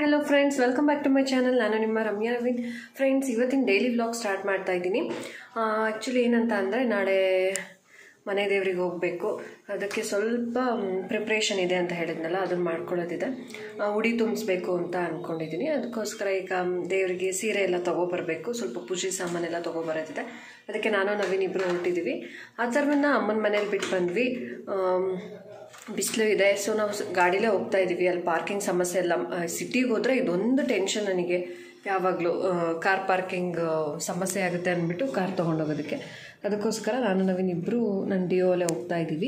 hello friends welcome back to my channel ನಾನು ನಿಮ್ಮ Ramya Naveen friends ಇವತ್ತಿನ ಡೈಲಿ ವ್ಲಾಗ್ ಸ್ಟಾರ್ಟ್ ಮಾಡ್ತಾ ಇದ್ದೀನಿ ಆ್ಯಕ್ಚುಲಿ ಏನಂತ ಅಂದರೆ ನಾಳೆ ಮನೆ ದೇವರಿಗೆ ಹೋಗಬೇಕು ಅದಕ್ಕೆ ಸ್ವಲ್ಪ ಪ್ರಿಪ್ರೇಷನ್ ಇದೆ ಅಂತ ಹೇಳಿದ್ನಲ್ಲ ಅದನ್ನು ಮಾಡ್ಕೊಳ್ಳೋದಿದೆ ಆ, ಉಡಿ ತುಂಬಿಸ್ಬೇಕು ಅಂತ ಅಂದ್ಕೊಂಡಿದ್ದೀನಿ ಅದಕ್ಕೋಸ್ಕರ ಈಗ ದೇವರಿಗೆ ಸೀರೆ ಎಲ್ಲ ತೊಗೊಬರ್ಬೇಕು ಸ್ವಲ್ಪ ಪೂಜೆ ಸಾಮಾನೆಲ್ಲ ತೊಗೊಬರೋದಿದೆ ಅದಕ್ಕೆ ನಾನು ನವೀನ್ ಇಬ್ಬರು ಹೊರಟಿದ್ದೀವಿ ಆ ಥರವನ್ನ ಅಮ್ಮನ ಮನೇಲಿ ಬಿಟ್ಟು ಬಂದ್ವಿ ಆಮ್, ಬಿಸಿಲು ಇದೆ ಸೊ ನಾವು ಸ- ಗಾಡಿಲೇ ಹೋಗ್ತಾ ಇದ್ದೀವಿ ಅಲ್ಲಿ ಪಾರ್ಕಿಂಗ್ ಸಮಸ್ಯೆ ಎಲ್ಲ ಸಿಟಿಗೆ ಹೋದರೆ ಇದೊಂದು ಟೆನ್ಷನ್ ನನಗೆ ಯಾವಾಗಲೂ ಕಾರ್ ಪಾರ್ಕಿಂಗ್ ಸಮಸ್ಯೆ ಆಗುತ್ತೆ ಅಂದ್ಬಿಟ್ಟು ಕಾರ್ ತೊಗೊಂಡೋಗೋದಕ್ಕೆ ಅದಕ್ಕೋಸ್ಕರ ನಾನು ನವೀನ್ ಇಬ್ಬರು ನನ್ನ ಡಿಯೋಲೆ ಹೋಗ್ತಾ ಇದ್ದೀವಿ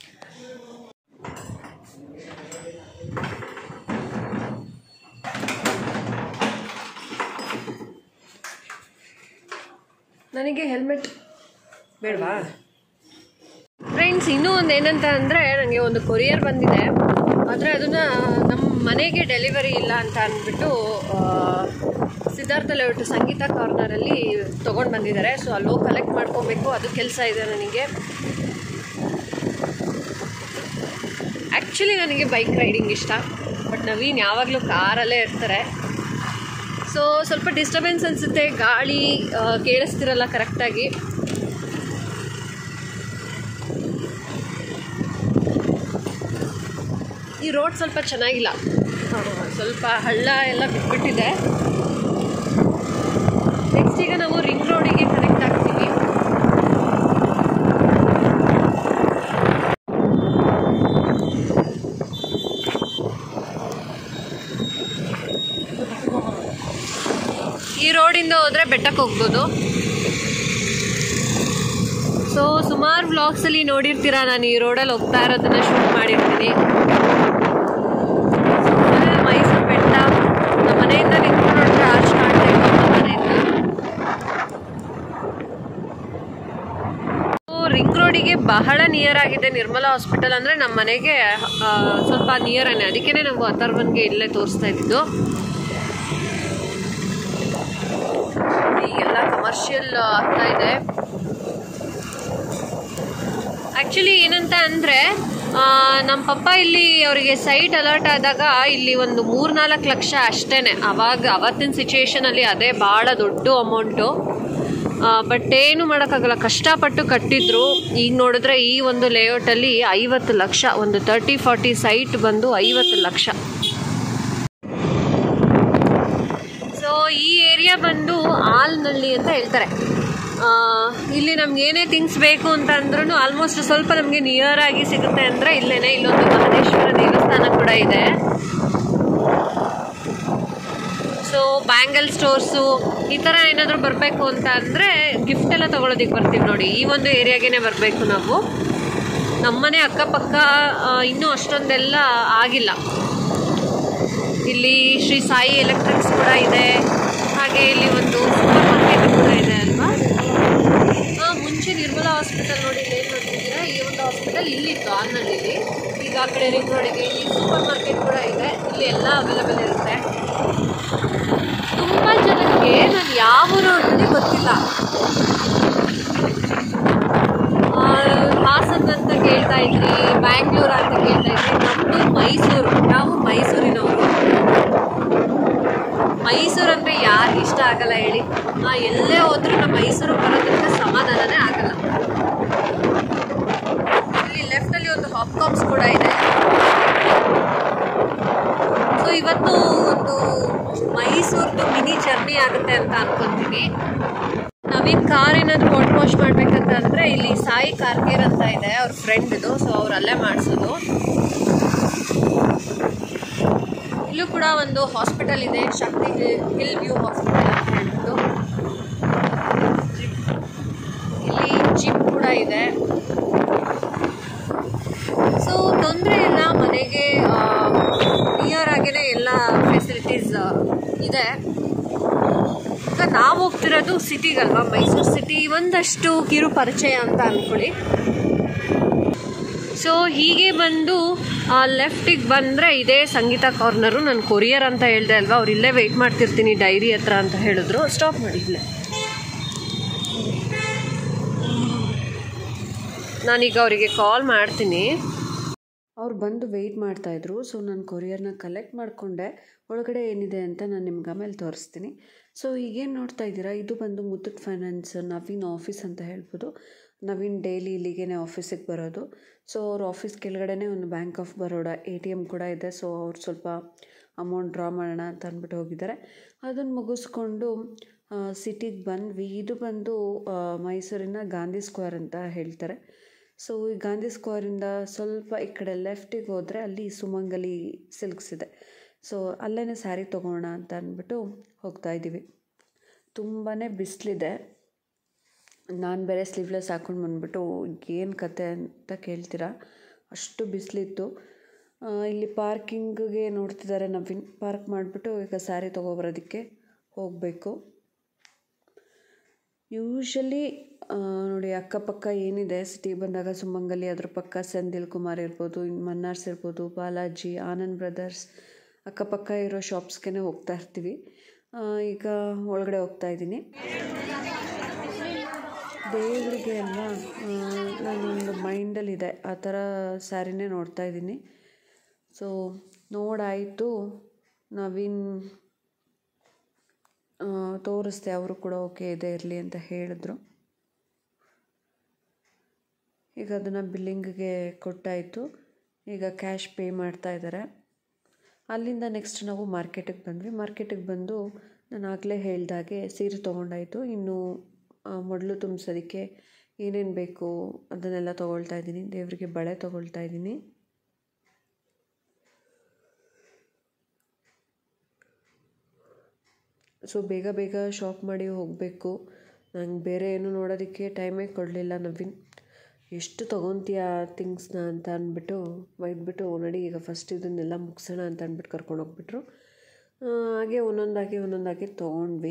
ನನಗೆ ಹೆಲ್ಮೆಟ್ ಬೇಡವಾ ಫ್ರೆಂಡ್ಸ್ ಇನ್ನೂ ಒಂದು ಏನಂತ ಅಂದರೆ ನನಗೆ ಒಂದು ಕೊರಿಯರ್ ಬಂದಿದೆ ಆದರೆ ಅದನ್ನು ನಮ್ಮ ಮನೆಗೆ ಡೆಲಿವರಿ ಇಲ್ಲ ಅಂತ ಅಂದ್ಬಿಟ್ಟು ಆ, ಸಿದ್ಧಾರ್ಥ ಲೇಔಟ್ ಸಂಗೀತ ಕಾರ್ನರಲ್ಲಿ ತೊಗೊಂಡು ಬಂದಿದ್ದಾರೆ ಸೊ ಅಲ್ಲಿ ಹೋಗಿ ಕಲೆಕ್ಟ್ ಮಾಡ್ಕೊಬೇಕು ಅದು ಕೆಲಸ ಇದೆ ನನಗೆ ಆ್ಯಕ್ಚುಲಿ ನನಗೆ ಬೈಕ್ ರೈಡಿಂಗ್ ಇಷ್ಟ ಬಟ್ ನವೀನ್ ಯಾವಾಗಲೂ ಕಾರಲ್ಲೇ ಇರ್ತಾರೆ ಸೊ ಸ್ವಲ್ಪ ಡಿಸ್ಟರ್ಬೆನ್ಸ್ ಅನಿಸುತ್ತೆ ಗಾಳಿ ಆ, ಕೇಳಿಸ್ತಿರಲ್ಲ ಕರೆಕ್ಟಾಗಿ ಈ ರೋಡ್ ಸ್ವಲ್ಪ ಚೆನ್ನಾಗಿಲ್ಲ ಆ, ಸ್ವಲ್ಪ ಹಳ್ಳ ಎಲ್ಲ ಬಿಟ್ಬಿಟ್ಟಿದೆ ನೆಕ್ಸ್ಟ್ ಈಗ ನಾವು ರಿಂಗ್ ರೋಡಿಗೆ ಕನೆಕ್ಟ್ ಆಗ್ತೀವಿ ಈ ರೋಡಿಂದ ಹೋದ್ರೆ ಬೆಟ್ಟಕ್ಕೆ ಹೋಗ್ಬೋದು ಸೊ ಸುಮಾರು ವ್ಲಾಗ್ಸಲ್ಲಿ ನೋಡಿರ್ತೀರಾ ನಾನು ಈ ರೋಡಲ್ಲಿ ಹೋಗ್ತಾ ಇರೋದನ್ನ ಶೂಟ್ ಮಾಡಿರ್ತೀನಿ ಆಮೇಲೆ ಮೈಸೂರು ಬೆಟ್ಟ ನಮ್ಮ ಮನೆಯಿಂದ ನಿಂತ್ಕೊಂಡು ನೋಡಿದ್ರೆ ಆರ್ಚ್ ಕಾಣ್ತಾ ಇತ್ತು ನಮ್ಮ ಮನೆಯಿಂದ ರಿಂಗ್ ರೋಡಿಗೆ ಬಹಳ ನಿಯರ್ ಆಗಿದೆ ನಿರ್ಮಲಾ ಹಾಸ್ಪಿಟಲ್ ಅಂದರೆ ನಮ್ಮ ಮನೆಗೆ ಆ, ಸ್ವಲ್ಪ ನಿಯರನೇ ಅದಕ್ಕೇ ನಾವು ಅಥರ್ವನ್ಗೆ ಇಲ್ಲೇ ತೋರಿಸ್ತಾ ಇದ್ದಿದ್ದು ಈಗೆಲ್ಲ ಕಮರ್ಷಿಯಲ್ ಆಗ್ತಾ ಇದೆ ಆ್ಯಕ್ಚುಲಿ ಏನಂತ ಅಂದರೆ ನಮ್ಮ ಪಪ್ಪ ಇಲ್ಲಿ ಅವರಿಗೆ ಸೈಟ್ ಅಲರ್ಟ್ ಆದಾಗ ಇಲ್ಲಿ ಒಂದು ಮೂರ್ನಾಲ್ಕು ಲಕ್ಷ ಅಷ್ಟೇ ಅವಾಗ ಅವತ್ತಿನ ಸಿಚುವೇಶನಲ್ಲಿ ಅದೇ ಭಾಳ ದೊಡ್ಡ ಅಮೌಂಟು ಬಟ್ ಏನು ಮಾಡೋಕ್ಕಾಗಲ್ಲ ಕಷ್ಟಪಟ್ಟು ಕಟ್ಟಿದ್ರು ಈಗ ನೋಡಿದ್ರೆ ಈ ಒಂದು ಲೇಔಟಲ್ಲಿ ಐವತ್ತು ಲಕ್ಷ ಒಂದು ತರ್ಟಿ ಫಾರ್ಟಿ ಸೈಟ್ ಬಂದು ಐವತ್ತು ಲಕ್ಷ ಸೊ ಈ ಏರಿಯಾ ಬಂದು ಆಲ್ನಳ್ಳಿ ಅಂತ ಹೇಳ್ತಾರೆ ಆ, ಇಲ್ಲಿ ನಮ್ಗೆ ಏನೇ ಥಿಂಗ್ಸ್ ಬೇಕು ಅಂತ ಅಂದ್ರೂ ಆಲ್ಮೋಸ್ಟ್ ಸ್ವಲ್ಪ ನಮಗೆ ನಿಯರ್ ಆಗಿ ಸಿಗುತ್ತೆ ಅಂದರೆ ಇಲ್ಲೇನೆ ಇಲ್ಲೊಂದು ಮಹದೇಶ್ವರ ದೇವಸ್ಥಾನ ಕೂಡ ಇದೆ ಸೊ ಬ್ಯಾಂಗಲ್ ಸ್ಟೋರ್ಸು ಈ ಥರ ಏನಾದರೂ ಬರಬೇಕು ಅಂತ ಅಂದರೆ ಗಿಫ್ಟ್ ಎಲ್ಲ ತೊಗೊಳೋದಕ್ಕೆ ಬರ್ತೀವಿ ನೋಡಿ ಈ ಒಂದು ಏರಿಯಾಗೇನೆ ಬರಬೇಕು ನಾವು ನಮ್ಮನೆ ಅಕ್ಕಪಕ್ಕ ಆ, ಇನ್ನೂ ಅಷ್ಟೊಂದೆಲ್ಲ ಆಗಿಲ್ಲ ಇಲ್ಲಿ ಶ್ರೀ ಸಾಯಿ ಎಲೆಕ್ಟ್ರಿಕ್ಸ್ ಕೂಡ ಇದೆ ಹಾಗೆ ಇಲ್ಲಿ ಒಂದು ಸೂಪರ್ ಮಾರ್ಕೆಟ್ ಕೂಡ ಇದೆ ಅಲ್ವಾ ಆ, ಮುಂಚೆ ನಿರ್ಮಲಾ ಹಾಸ್ಪಿಟಲ್ ನೋಡಿ ಇಲ್ಲಿ ಏನು ನೋಡ್ತಿದ್ದೀರಾ ಈ ಒಂದು ಹಾಸ್ಪಿಟಲ್ ಇಲ್ಲಿತ್ತು ಆಲ್ನಳ್ಳಿಲಿ ಈಗ ಆ ಕಡೆ ರಿಂಗ್ ರೋಡಿಗೆ ಇಲ್ಲಿ ಸೂಪರ್ ಮಾರ್ಕೆಟ್ ಕೂಡ ಇದೆ ಇಲ್ಲಿ ಎಲ್ಲ ಅವೈಲೇಬಲ್ ಇರುತ್ತೆ ತುಂಬ ಜನಕ್ಕೆ ನಾನು ಯಾವ ಊರು ಅಂತಲೇ ಗೊತ್ತಿಲ್ಲ ಆ, ಹಾಸನ್ ಅಂತ ಕೇಳ್ತಾ ಇದ್ರಿ ಬ್ಯಾಂಗ್ಳೂರ್ ಅಂತ ಕೇಳ್ತಾ ಇದ್ರಿ ನಮ್ಮದು ಮೈಸೂರು ನಾವು ಮೈಸೂರಿನವರು ಮೈಸೂರು ಅಂದರೆ ಯಾರಿಗೆ ಇಷ್ಟ ಆಗಲ್ಲ ಹೇಳಿ ಆ, ಎಲ್ಲೇ ಹೋದ್ರೂ ನಮ್ಮ ಮೈಸೂರು ಬರೋದ್ರಿಂದ ಸಮಾಧಾನನೇ ಆಗಲ್ಲ ಇಲ್ಲಿ ಲೆಫ್ಟಲ್ಲಿ ಒಂದು ಹಾಪ್ಕಾಮ್ಸ್ ಕೂಡ ಇದೆ ಸೊ ಇವತ್ತು ಒಂದು ಮೈಸೂರ್ದು ಮಿನಿ ಜರ್ನಿ ಆಗುತ್ತೆ ಅಂತ ಅನ್ಕೊಂತೀನಿ ನವೀನ್ ಕಾರ್ ಏನಾದರೂ ವಾಟ್ ವಾಶ್ ಮಾಡ್ಬೇಕಂತ ಅಂದರೆ ಇಲ್ಲಿ ಸಾಯಿ ಕಾರ್ ಕೇರ್ ಅಂತ ಇದೆ ಅವ್ರ ಫ್ರೆಂಡ್ದು ಸೊ ಅವ್ರು ಅಲ್ಲೇ ಮಾಡಿಸೋದು ಇಲ್ಲೂ ಕೂಡ ಒಂದು ಹಾಸ್ಪಿಟಲ್ ಇದೆ ಶಕ್ತಿ ಹಿಲ್ ವ್ಯೂ ಹಾಸ್ಪಿಟಲ್ ಅಂತ ಹೇಳ್ಬಿಟ್ಟು ಇಲ್ಲಿ ಜಿಮ್ ಕೂಡ ಇದೆ ಸೊ ತೊಂದರೆ ಇಲ್ಲ ಮನೆಗೆ ನಿಯರ್ ಆಗೇ ಎಲ್ಲ ಫೆಸಿಲಿಟೀಸ್ ಇದೆ ಈಗ ನಾವು ಹೋಗ್ತಿರೋದು ಸಿಟಿಗಲ್ವಾ ಮೈಸೂರು ಸಿಟಿ ಒಂದಷ್ಟು ಕಿರು ಪರಿಚಯ ಅಂತ ಅಂದ್ಕೊಳ್ಳಿ ಸೊ ಹೀಗೆ ಬಂದು ಲೆಫ್ಟಿಗೆ ಬಂದರೆ ಇದೇ ಸಂಗೀತ ಕಾರ್ನರು ನಾನು ಕೊರಿಯರ್ ಅಂತ ಹೇಳ್ದೆ ಅಲ್ವಾ ಅವ್ರು ಇಲ್ಲೇ ವೆಯ್ಟ್ ಮಾಡ್ತಿರ್ತೀನಿ ಡೈರಿ ಹತ್ರ ಅಂತ ಹೇಳಿದ್ರು ಸ್ಟಾಪ್ ಮಾಡಿ ಇಲ್ಲೇ ನಾನೀಗ ಅವರಿಗೆ ಕಾಲ್ ಮಾಡ್ತೀನಿ ಅವ್ರು ಬಂದು ವೆಯ್ಟ್ ಮಾಡ್ತಾಯಿದ್ರು ಸೊ ನಾನು ಕೊರಿಯರ್ನ ಕಲೆಕ್ಟ್ ಮಾಡಿಕೊಂಡೆ ಒಳಗಡೆ ಏನಿದೆ ಅಂತ ನಾನು ನಿಮ್ಗೆ ಆಮೇಲೆ ತೋರಿಸ್ತೀನಿ ಸೊ ಈಗೇನು ನೋಡ್ತಾ ಇದ್ದೀರಾ ಇದು ಬಂದು ಮುತ್ತೂಟ್ ಫೈನಾನ್ಸ್ ನವೀನ್ ಆಫೀಸ್ ಅಂತ ಹೇಳ್ಬೋದು ನವೀನ್ ಡೈಲಿ ಇಲ್ಲಿಗೆ ಆಫೀಸಿಗೆ ಬರೋದು ಸೊ ಅವ್ರ ಆಫೀಸ್ ಕೆಳಗಡೆನೇ ಒಂದು bank of Baroda A T M ಕೂಡ ಇದೆ ಸೊ ಅವ್ರು ಸ್ವಲ್ಪ ಅಮೌಂಟ್ ಡ್ರಾ ಮಾಡೋಣ ಅಂತ ಅಂದ್ಬಿಟ್ಟು ಹೋಗಿದ್ದಾರೆ ಅದನ್ನು ಮುಗಿಸ್ಕೊಂಡು ಸಿಟಿಗೆ ಬಂದ್ವಿ ಇದು ಬಂದು ಮೈಸೂರಿನ ಗಾಂಧಿ ಸ್ಕ್ವೇರ್ ಅಂತ ಹೇಳ್ತಾರೆ ಸೊ ಈ ಗಾಂಧಿ ಸ್ಕ್ವೇರಿಂದ ಸ್ವಲ್ಪ ಈ ಕಡೆ ಲೆಫ್ಟಿಗೆ ಹೋದರೆ ಅಲ್ಲಿ ಸುಮಂಗಲಿ ಸಿಲ್ಕ್ಸ್ ಇದೆ ಸೊ ಅಲ್ಲೇ ಸ್ಯಾರಿ ತೊಗೋಣ ಅಂತ ಅಂದ್ಬಿಟ್ಟು ಹೋಗ್ತಾ ಇದ್ದೀವಿ ತುಂಬಾ ಬಿಸಿಲಿದೆ ನಾನು ಬೇರೆ ಸ್ಲೀವ್ಲೆಸ್ ಹಾಕ್ಕೊಂಡು ಬಂದ್ಬಿಟ್ಟು ಏನು ಕತೆ ಅಂತ ಕೇಳ್ತೀರಾ ಅಷ್ಟು ಬಿಸಿಲಿತ್ತು ಇಲ್ಲಿ ಪಾರ್ಕಿಂಗ್ಗೆ ನೋಡ್ತಿದ್ದಾರೆ ನವೀನ್ ಪಾರ್ಕ್ ಮಾಡಿಬಿಟ್ಟು ಈಗ ಸ್ಯಾರಿ ತೊಗೊಬರೋದಕ್ಕೆ ಹೋಗಬೇಕು ಯೂಶಲಿ ನೋಡಿ ಅಕ್ಕಪಕ್ಕ ಏನಿದೆ ಸಿಟಿ ಬಂದಾಗ ಸುಮಂಗಲಿ ಅದ್ರ ಪಕ್ಕ ಸೆಂದಿಲ್ ಕುಮಾರ್ ಇರ್ಬೋದು ಇನ್ನು ಮನ್ನಾರ್ಸ್ ಇರ್ಬೋದು ಬಾಲಾಜಿ ಆನಂದ್ ಬ್ರದರ್ಸ್ ಅಕ್ಕಪಕ್ಕ ಇರೋ ಶಾಪ್ಸ್ಗೆ ಹೋಗ್ತಾ ಇರ್ತೀವಿ ಈಗ ಒಳಗಡೆ ಹೋಗ್ತಾ ಇದ್ದೀನಿ ದೇವರಿಗೆ ಅಲ್ವಾ ನಾನೊಂದು ಮೈಂಡಲ್ಲಿದೆ ಆ ಥರ ಸ್ಯಾರಿನೇ ನೋಡ್ತಾ ಇದ್ದೀನಿ ಸೊ ನೋಡಾಯಿತು ನವೀನ್ ತೋರಿಸ್ದೆ ಅವರು ಕೂಡ ಓಕೆ ಇದೆ ಇರಲಿ ಅಂತ ಹೇಳಿದ್ರು ಈಗ ಅದನ್ನು ಬಿಲ್ಲಿಂಗ್ಗೆ ಕೊಟ್ಟಾಯಿತು ಈಗ ಕ್ಯಾಶ್ ಪೇ ಮಾಡ್ತಾ ಇದ್ದಾರೆ ಅಲ್ಲಿಂದ ನೆಕ್ಸ್ಟ್ ನಾವು ಮಾರ್ಕೆಟಿಗೆ ಬಂದ್ವಿ ಮಾರ್ಕೆಟಿಗೆ ಬಂದು ನಾನು ಆಗಲೇ ಹೇಳ್ದಾಗೆ ಸೀರೆ ತೊಗೊಂಡಾಯಿತು ಇನ್ನು ಮೊದಲು ತುಂಬಿಸೋದಕ್ಕೆ ಏನೇನು ಬೇಕು ಅದನ್ನೆಲ್ಲ ತೊಗೊಳ್ತಾ ಇದ್ದೀನಿ ದೇವರಿಗೆ ಬಳೆ ತೊಗೊಳ್ತಾ ಇದ್ದೀನಿ ಸೊ ಬೇಗ ಬೇಗ ಶಾಪ್ ಮಾಡಿ ಹೋಗಬೇಕು ನಂಗೆ ಬೇರೆ ಏನು ನೋಡೋದಕ್ಕೆ ಟೈಮೇ ಕೊಡಲಿಲ್ಲ ನವೀನ್ ಎಷ್ಟು ತೊಗೊತೀಯ ಥಿಂಗ್ಸ್ನ ಅಂತ ಅಂದ್ಬಿಟ್ಟು ಬೈದ್ಬಿಟ್ಟು ನಡಿ ಈಗ ಫಸ್ಟ್ ಇದನ್ನೆಲ್ಲ ಮುಗಿಸೋಣ ಅಂತ ಅಂದ್ಬಿಟ್ಟು ಕರ್ಕೊಂಡು ಹೋಗ್ಬಿಟ್ರು ಹಾಗೆ ಒಂದೊಂದಾಗಿ ಒಂದೊಂದಾಗಿ ತೊಗೊಂಡ್ವಿ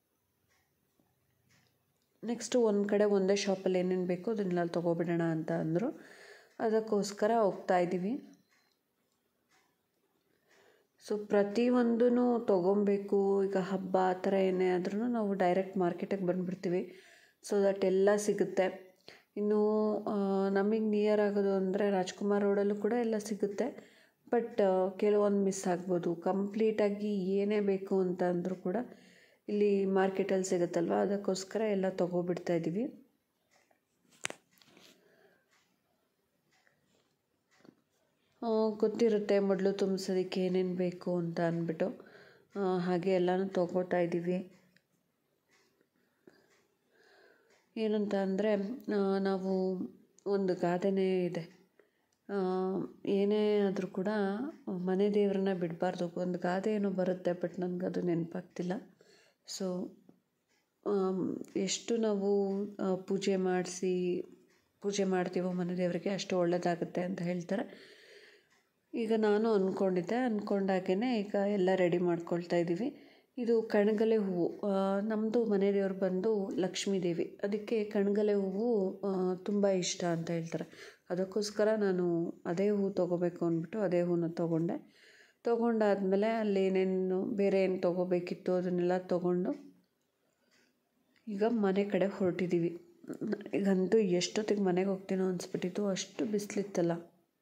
ನೆಕ್ಸ್ಟು ಒಂದು ಕಡೆ ಒಂದೇ ಶಾಪಲ್ಲಿ ಏನೇನು ಬೇಕೋ ಅದನ್ನೆಲ್ಲ ತೊಗೊಬಿಡೋಣ ಅಂತ ಅಂದರು ಅದಕ್ಕೋಸ್ಕರ ಹೋಗ್ತಾ ಇದ್ದೀವಿ ಸೊ ಪ್ರತಿಯೊಂದೂ ತೊಗೊಬೇಕು ಈಗ ಹಬ್ಬ ಆ ಥರ ಏನೇ ಆದ್ರೂ ನಾವು ಡೈರೆಕ್ಟ್ ಮಾರ್ಕೆಟಿಗೆ ಬಂದುಬಿಡ್ತೀವಿ ಸೊ ದಟ್ ಎಲ್ಲ ಸಿಗುತ್ತೆ ಇನ್ನು ನಮಗೆ ನಿಯರ್ ಆಗೋದು ಅಂದರೆ ರಾಜ್ಕುಮಾರ್ ರೋಡಲ್ಲೂ ಕೂಡ ಎಲ್ಲ ಸಿಗುತ್ತೆ ಬಟ್ ಕೆಲವೊಂದು ಮಿಸ್ ಆಗ್ಬೋದು ಕಂಪ್ಲೀಟಾಗಿ ಏನೇ ಬೇಕು ಅಂತ ಅಂದರೂ ಕೂಡ ಇಲ್ಲಿ ಮಾರ್ಕೆಟಲ್ಲಿ ಸಿಗುತ್ತಲ್ವ ಅದಕ್ಕೋಸ್ಕರ ಎಲ್ಲ ತೊಗೊಬಿಡ್ತಾ ಇದ್ದೀವಿ ಗೊತ್ತಿರುತ್ತೆ ಮೊದಲು ತುಂಬಿಸೋದಕ್ಕೆ ಏನೇನು ಬೇಕು ಅಂತ ಅಂದ್ಬಿಟ್ಟು ಹಾಗೆ ಎಲ್ಲನೂ ತೊಗೋತಾ ಇದ್ದೀವಿ ಏನಂತ ಅಂದರೆ ನಾವು ಒಂದು ಗಾದೆನೇ ಇದೆ ಏನೇ ಆದರೂ ಕೂಡ ಮನೆ ದೇವ್ರನ್ನ ಬಿಡಬಾರ್ದು ಒಂದು ಗಾದೆ ಏನೋ ಬರುತ್ತೆ ಬಟ್ ನನಗೆ ಅದು ನೆನಪಾಗ್ತಿಲ್ಲ ಸೊ ಎಷ್ಟು ನಾವು ಪೂಜೆ ಮಾಡಿಸಿ ಪೂಜೆ ಮಾಡ್ತೀವೋ ಮನೆ ದೇವರಿಗೆ ಅಷ್ಟು ಒಳ್ಳೆಯದಾಗುತ್ತೆ ಅಂತ ಹೇಳ್ತಾರೆ ಈಗ ನಾನು ಅಂದ್ಕೊಂಡಿದ್ದೆ ಅಂದ್ಕೊಂಡಾಗೇ ಈಗ ಎಲ್ಲ ರೆಡಿ ಮಾಡ್ಕೊಳ್ತಾ ಇದ್ದೀವಿ ಇದು ಕಣಗಲೆ ಹೂವು ನಮ್ಮದು ಮನೆ ದೇವ್ರು ಬಂದು ಲಕ್ಷ್ಮೀ ದೇವಿ ಅದಕ್ಕೆ ಕಣಗಲೆ ಹೂವು ತುಂಬ ಇಷ್ಟ ಅಂತ ಹೇಳ್ತಾರೆ ಅದಕ್ಕೋಸ್ಕರ ನಾನು ಅದೇ ಹೂವು ತೊಗೋಬೇಕು ಅಂದ್ಬಿಟ್ಟು ಅದೇ ಹೂವನ್ನ ತೊಗೊಂಡೆ ತೊಗೊಂಡಾದ್ಮೇಲೆ ಅಲ್ಲಿ ಏನೇನು ಬೇರೆ ಏನು ತೊಗೋಬೇಕಿತ್ತು ಅದನ್ನೆಲ್ಲ ತೊಗೊಂಡು ಈಗ ಮನೆ ಕಡೆ ಹೊರಟಿದ್ದೀವಿ ಈಗಂತೂ ಎಷ್ಟೊತ್ತಿಗೆ ಮನೆಗೆ ಹೋಗ್ತೀನೋ ಅನಿಸ್ಬಿಟ್ಟಿತ್ತು ಅಷ್ಟು ಬಿಸಿಲಿತ್ತಲ್ಲ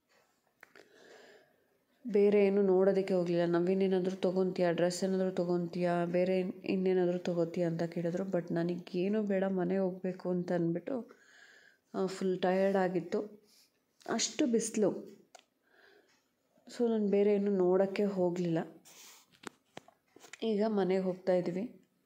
ಬೇರೆ ಏನು ನೋಡೋದಕ್ಕೆ ಹೋಗಲಿಲ್ಲ ನವೀನೇನಾದರೂ ತೊಗೊತೀಯ ಡ್ರೆಸ್ ಏನಾದರೂ ತೊಗೊತೀಯ ಬೇರೆ ಇನ್ನೇನಾದರೂ ತೊಗೋತೀಯ ಅಂತ ಕೇಳಿದ್ರು ಬಟ್ ನನಗೇನು ಬೇಡ ಮನೆ ಹೋಗಬೇಕು ಅಂತ ಅಂದ್ಬಿಟ್ಟು ಫುಲ್ ಟಯರ್ಡ್ ಆಗಿತ್ತು ಅಷ್ಟು ಬಿಸಿಲು ಸೊ ನಾನು ಬೇರೆ ಏನು ನೋಡೋಕ್ಕೆ ಹೋಗಲಿಲ್ಲ ಈಗ ಮನೆಗೆ ಹೋಗ್ತಾ ಇದ್ದೀವಿ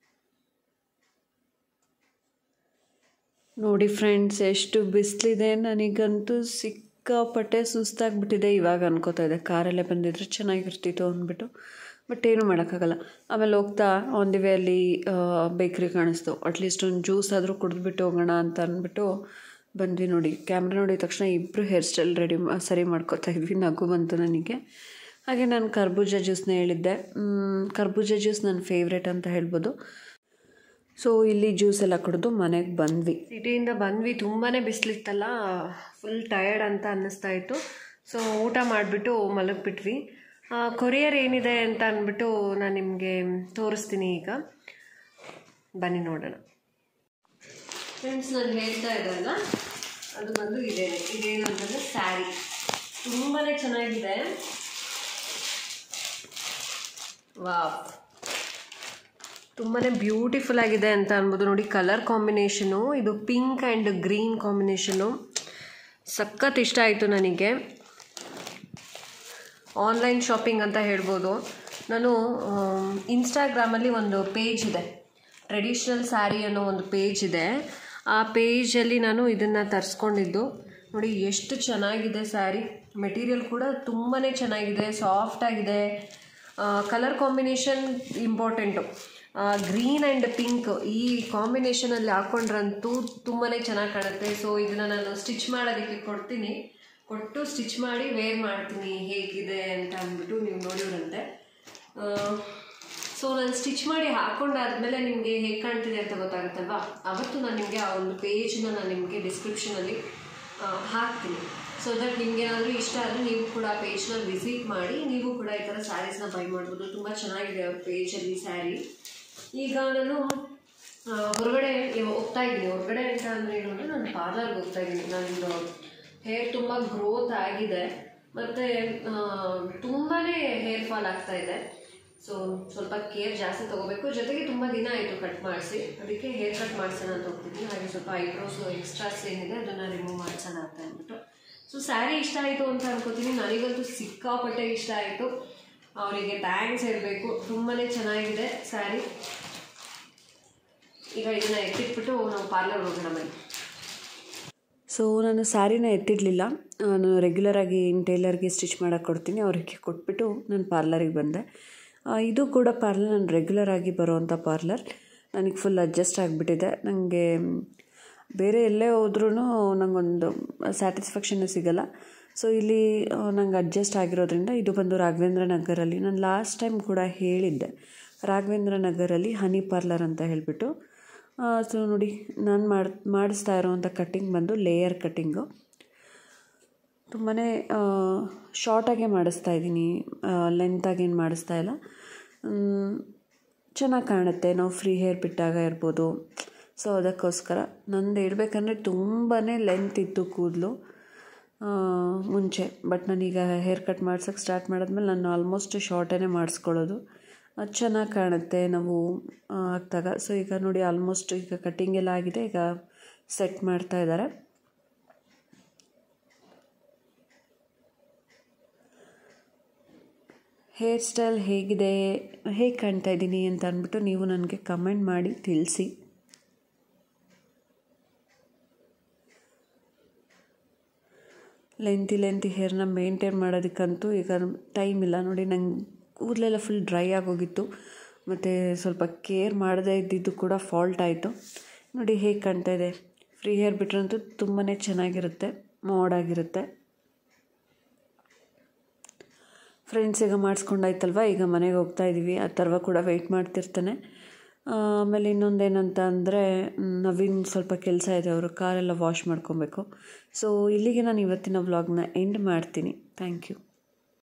ನೋಡಿ ಫ್ರೆಂಡ್ಸ್ ಎಷ್ಟು ಬಿಸಿಲಿದೆ ನನಗಂತೂ ಸಿಕ್ಕಾಪಟ್ಟೆ ಸುಸ್ತಾಗ್ಬಿಟ್ಟಿದೆ ಇವಾಗ ಅನ್ಕೋತಾ ಇದೆ ಕಾರಲ್ಲೇ ಬಂದಿದ್ರೆ ಚೆನ್ನಾಗಿರ್ತಿತ್ತು ಅಂದ್ಬಿಟ್ಟು ಬಟ್ ಏನೂ ಮಾಡೋಕ್ಕಾಗಲ್ಲ ಆಮೇಲೆ ಹೋಗ್ತಾ ಆನ್ ದಿ ವೇ ಅಲ್ಲಿ ಬೇಕ್ರಿ ಕಾಣಿಸ್ತು ಅಟ್ಲೀಸ್ಟ್ ಒಂದು ಜ್ಯೂಸ್ ಆದರೂ ಕುಡಿದ್ಬಿಟ್ಟು ಹೋಗೋಣ ಅಂತ ಅಂದ್ಬಿಟ್ಟು ಬಂದ್ವಿ ನೋಡಿ ಕ್ಯಾಮ್ರಾ ನೋಡಿದ ತಕ್ಷಣ ಇಬ್ಬರು ಹೇರ್ ಸ್ಟೈಲ್ ರೆಡಿ ಸರಿ ಮಾಡ್ಕೋತಾ ಇದ್ವಿ ನಗು ಬಂತು ನನಗೆ ಹಾಗೆ ನಾನು ಕರ್ಬೂಜ ಜ್ಯೂಸ್ನ ಹೇಳಿದ್ದೆ ಕರ್ಬೂಜ ಜ್ಯೂಸ್ ನನ್ನ ಫೇವ್ರೇಟ್ ಅಂತ ಹೇಳ್ಬೋದು ಸೊ ಇಲ್ಲಿ ಜ್ಯೂಸ್ ಎಲ್ಲ ಕುಡಿದು ಮನೆಗೆ ಬಂದ್ವಿ ಸಿಟಿಯಿಂದ ಬಂದ್ವಿ ತುಂಬಾ ಬಿಸಿಲಿತ್ತಲ್ಲ ಫುಲ್ ಟಯರ್ಡ್ ಅಂತ ಅನ್ನಿಸ್ತಾ ಇತ್ತು ಸೊ ಊಟ ಮಾಡಿಬಿಟ್ಟು ಮಲಗಿಬಿಟ್ವಿ ಕೊರಿಯರ್ ಏನಿದೆ ಅಂತ ಅಂದ್ಬಿಟ್ಟು ನಾನು ನಿಮಗೆ ತೋರಿಸ್ತೀನಿ ಈಗ ಬನ್ನಿ ನೋಡೋಣ ಫ್ರೆಂಡ್ಸ್ ನಾನು ಹೇಳ್ತಾ ಇದ್ದಲ್ಲ ಅದು ಬಂದು ಇದೆ ಇದೇನು ಅಂತಂದರೆ ಸ್ಯಾರಿ ತುಂಬಾ ಚೆನ್ನಾಗಿದೆ ವಾವ್ ತುಂಬಾ ಬ್ಯೂಟಿಫುಲ್ ಆಗಿದೆ ಅಂತ ಅನ್ಬೋದು ನೋಡಿ ಕಲರ್ ಕಾಂಬಿನೇಷನು ಇದು ಪಿಂಕ್ ಆ್ಯಂಡ್ ಗ್ರೀನ್ ಕಾಂಬಿನೇಷನು ಸಖತ್ ಇಷ್ಟ ಆಯಿತು ನನಗೆ ಆನ್ಲೈನ್ ಶಾಪಿಂಗ್ ಅಂತ ಹೇಳ್ಬೋದು ನಾನು ಇನ್ಸ್ಟಾಗ್ರಾಮಲ್ಲಿ ಒಂದು ಪೇಜ್ ಇದೆ ಟ್ರೆಡಿಷ್ನಲ್ ಸ್ಯಾರಿ ಅನ್ನೋ ಒಂದು ಪೇಜ್ ಇದೆ ಆ ಪೇಜಲ್ಲಿ ನಾನು ಇದನ್ನು ತರಿಸ್ಕೊಂಡಿದ್ದು ನೋಡಿ ಎಷ್ಟು ಚೆನ್ನಾಗಿದೆ ಸ್ಯಾರಿ ಮೆಟೀರಿಯಲ್ ಕೂಡ ತುಂಬಾ ಚೆನ್ನಾಗಿದೆ ಸಾಫ್ಟ್ ಆಗಿದೆ colour combination important green and pink ಈ ಕಾಂಬಿನೇಷನಲ್ಲಿ ಹಾಕ್ಕೊಂಡ್ರಂತೂ ತುಂಬಾ ಚೆನ್ನಾಗಿ ಕಾಣುತ್ತೆ ಸೊ ಇದನ್ನು ನಾನು ಸ್ಟಿಚ್ ಮಾಡೋದಕ್ಕೆ ಕೊಡ್ತೀನಿ ಕೊಟ್ಟು ಸ್ಟಿಚ್ ಮಾಡಿ ವೇರ್ ಮಾಡ್ತೀನಿ ಹೇಗಿದೆ ಅಂತ ಅಂದ್ಬಿಟ್ಟು ನೀವು ನೋಡಿದ್ರಂತೆ ಸೊ ನಾನು ಸ್ಟಿಚ್ ಮಾಡಿ ಹಾಕ್ಕೊಂಡಾದ್ಮೇಲೆ ನಿಮಗೆ ಹೇಗೆ ಕಾಣ್ತಿದೆ ಅಂತ ಗೊತ್ತಾಗುತ್ತಲ್ವಾ ಅವತ್ತು ನಾನು ನಿಮಗೆ ಆ ಒಂದು ಪೇಜ್ನ ನಾನು ನಿಮಗೆ ಡಿಸ್ಕ್ರಿಪ್ಷನಲ್ಲಿ ಹಾಕ್ತೀನಿ ಸೊ ದಟ್ ನಿಮ್ಗೆ ಏನಾದರೂ ಇಷ್ಟ ಆದರೆ ನೀವು ಕೂಡ ಆ ಪೇಜ್ನ ವಿಸಿಟ್ ಮಾಡಿ ನೀವು ಕೂಡ ಈ ಥರ ಸ್ಯಾರೀಸ್ನ ಬೈ ಮಾಡ್ಬೋದು ತುಂಬ ಚೆನ್ನಾಗಿದೆ ಅವ್ರ ಪೇಜಲ್ಲಿ ಸ್ಯಾರಿ ಈಗ ನಾನು ಆ, ಹೊರಗಡೆ ಇವ- ಹೋಗ್ತಾ ಇದ್ದೀನಿ ಹೊರಗಡೆ ಅಂತ ಅಂದರೆ ಏನು ಅಂದರೆ ನಾನು ಪಾರ್ಲರ್ಗೆ ಹೋಗ್ತಾ ಇದ್ದೀನಿ ನಂದು ಹೇರ್ ತುಂಬ ಗ್ರೋತ್ ಆಗಿದೆ ಮತ್ತು ತುಂಬಾ ಹೇರ್ ಫಾಲ್ ಆಗ್ತಾ ಇದೆ ಸೊ ಸ್ವಲ್ಪ ಕೇರ್ ಜಾಸ್ತಿ ತೊಗೋಬೇಕು ಜೊತೆಗೆ ತುಂಬ ದಿನ ಆಯಿತು ಕಟ್ ಮಾಡಿಸಿ ಅದಕ್ಕೆ ಹೇರ್ ಕಟ್ ಮಾಡ್ಸೋಣ ಅಂತ ಹೋಗ್ತಿದ್ದೀನಿ ಹಾಗೆ ಸ್ವಲ್ಪ ಐಬ್ರೋಸ್ ಎಕ್ಸ್ಟ್ರಾಸ್ ಏನಿದೆ ಅದನ್ನು ರಿಮೂವ್ ಮಾಡ್ಸೋಣ ಅಂತ ಅಂದ್ಬಿಟ್ಟು ಸೊ ಸ್ಯಾರಿ ಇಷ್ಟ ಆಯಿತು ಅಂತ ಅನ್ಕೋತೀನಿ ನನಗಂತೂ ಸಿಕ್ಕಾಪಟ್ಟೆ ಇಷ್ಟ ಆಯಿತು ಅವರಿಗೆ ಥ್ಯಾಂಕ್ಸ್ ಹೇಳಬೇಕು ತುಂಬಾ ಚೆನ್ನಾಗಿದೆ ಸ್ಯಾರಿ ಈಗ ಇದನ್ನು ಎತ್ತಿಟ್ಬಿಟ್ಟು ನಾವು ಪಾರ್ಲರ್ ಹೋಗೋಣ ಬನ್ನಿ ಸೊ ನಾನು ಸ್ಯಾರಿನ ಎತ್ತಿಡಲಿಲ್ಲ ನಾನು ರೆಗ್ಯುಲರಾಗಿ ಟೇಲರ್ಗೆ ಸ್ಟಿಚ್ ಮಾಡೋಕ್ಕೆ ಕೊಡ್ತೀನಿ ಅವ್ರಿಗೆ ಕೊಟ್ಬಿಟ್ಟು ನಾನು ಪಾರ್ಲರಿಗೆ ಬಂದೆ ಆ, ಇದು ಕೂಡ ಪಾರ್ಲರ್ ನಾನು ರೆಗ್ಯುಲರಾಗಿ ಬರೋವಂಥ ಪಾರ್ಲರ್ ನನಗೆ ಫುಲ್ ಅಡ್ಜಸ್ಟ್ ಆಗಿಬಿಟ್ಟಿದೆ ನನಗೆ ಬೇರೆ ಎಲ್ಲೇ ಹೋದ್ರೂ ನನಗೊಂದು ಸ್ಯಾಟಿಸ್ಫ್ಯಾಕ್ಷನ್ ಸಿಗಲ್ಲ ಸೊ ಇಲ್ಲಿ ನಂಗೆ ಅಡ್ಜಸ್ಟ್ ಆಗಿರೋದ್ರಿಂದ ಇದು ಬಂದು ರಾಘವೇಂದ್ರ ನಗರಲ್ಲಿ ನಾನು ಲಾಸ್ಟ್ ಟೈಮ್ ಕೂಡ ಹೇಳಿದ್ದೆ ರಾಘವೇಂದ್ರ ನಗರಲ್ಲಿ ಹನಿ ಪಾರ್ಲರ್ ಅಂತ ಹೇಳಿಬಿಟ್ಟು ಸೊ ನೋಡಿ ನಾನು ಮಾಡಿ ಮಾಡಿಸ್ತಾ ಇರೋವಂಥ ಕಟ್ಟಿಂಗ್ ಬಂದು ಲೇಯರ್ ಕಟ್ಟಿಂಗು ತುಂಬಾ ಶಾರ್ಟಾಗೆ ಮಾಡಿಸ್ತಾ ಇದ್ದೀನಿ ಲೆಂತಾಗೇನು ಮಾಡಿಸ್ತಾ ಇಲ್ಲ ಚೆನ್ನಾಗಿ ಕಾಣುತ್ತೆ ನಾವು ಫ್ರೀ ಹೇರ್ ಬಿಟ್ಟಾಗ ಇರ್ಬೋದು ಸೊ ಅದಕ್ಕೋಸ್ಕರ ನಂದು ಹೇಳ್ಬೇಕಂದ್ರೆ ತುಂಬಾ ಲೆಂತ್ ಇತ್ತು ಕೂದಲು ಮುಂಚೆ ಬಟ್ ನಾನೀಗ ಹೇರ್ ಕಟ್ ಮಾಡ್ಸೋಕ್ಕೆ ಸ್ಟಾರ್ಟ್ ಮಾಡಿದ್ಮೇಲೆ ನಾನು ಆಲ್ಮೋಸ್ಟ್ ಶಾರ್ಟೇ ಮಾಡಿಸ್ಕೊಳ್ಳೋದು ಅದು ಚೆನ್ನಾಗಿ ಕಾಣುತ್ತೆ ನಾವು ಆ, ಹಾಕ್ದಾಗ ಸೊ ಈಗ ನೋಡಿ ಆಲ್ಮೋಸ್ಟ್ ಈಗ ಕಟ್ಟಿಂಗ್ ಎಲ್ಲ ಆಗಿದೆ ಈಗ ಸೆಟ್ ಮಾಡ್ತಾ ಇದ್ದಾರೆ ಹೇರ್ ಸ್ಟೈಲ್ ಹೇಗಿದೆ ಹೇಗೆ ಕಾಣ್ತಾ ಇದ್ದೀನಿ ಅಂತ ಅಂದ್ಬಿಟ್ಟು ನೀವು ನನಗೆ ಕಮೆಂಟ್ ಮಾಡಿ ತಿಳಿಸಿ ಲೆಂತಿ ಲೆಂತಿ ಹೇರ್ನ ಮೇಂಟೈನ್ ಮಾಡೋದಕ್ಕಂತೂ ಈಗ ಟೈಮ್ ಇಲ್ಲ ನೋಡಿ ನಂಗೆ ಕೂದಲೆಲ್ಲ ಫುಲ್ ಡ್ರೈ ಆಗೋಗಿತ್ತು ಮತ್ತು ಸ್ವಲ್ಪ ಕೇರ್ ಮಾಡದೇ ಇದ್ದಿದ್ದು ಕೂಡ ಫಾಲ್ಟ್ ಆಯಿತು ನೋಡಿ ಹೇಗೆ ಕಾಣ್ತಾ ಇದೆ ಫ್ರೀ ಹೇರ್ ಬಿಟ್ರಂತೂ ತುಂಬಾ ಚೆನ್ನಾಗಿರುತ್ತೆ ಮೋಡಾಗಿರುತ್ತೆ ಫ್ರೆಂಡ್ಸ್ ಈಗ ಮಾಡಿಸ್ಕೊಂಡಾಯ್ತಲ್ವ ಈಗ ಮನೆಗೆ ಹೋಗ್ತಾ ಇದ್ದೀವಿ ಆ ಥರವ ಕೂಡ ವೆಯ್ಟ್ ಮಾಡ್ತಿರ್ತಾನೆ ಆ, ಆಮೇಲೆ ಇನ್ನೊಂದೇನಂತ ಅಂದರೆ ನವೀನ್ ಸ್ವಲ್ಪ ಕೆಲಸ ಇದೆ ಅವರು ಕಾರೆಲ್ಲ ವಾಶ್ ಮಾಡ್ಕೊಬೇಕು ಸೊ ಇಲ್ಲಿಗೆ ನಾನು ಇವತ್ತಿನ ವ್ಲಾಗ್ನ ಎಂಡ್ ಮಾಡ್ತೀನಿ ಥ್ಯಾಂಕ್ ಯು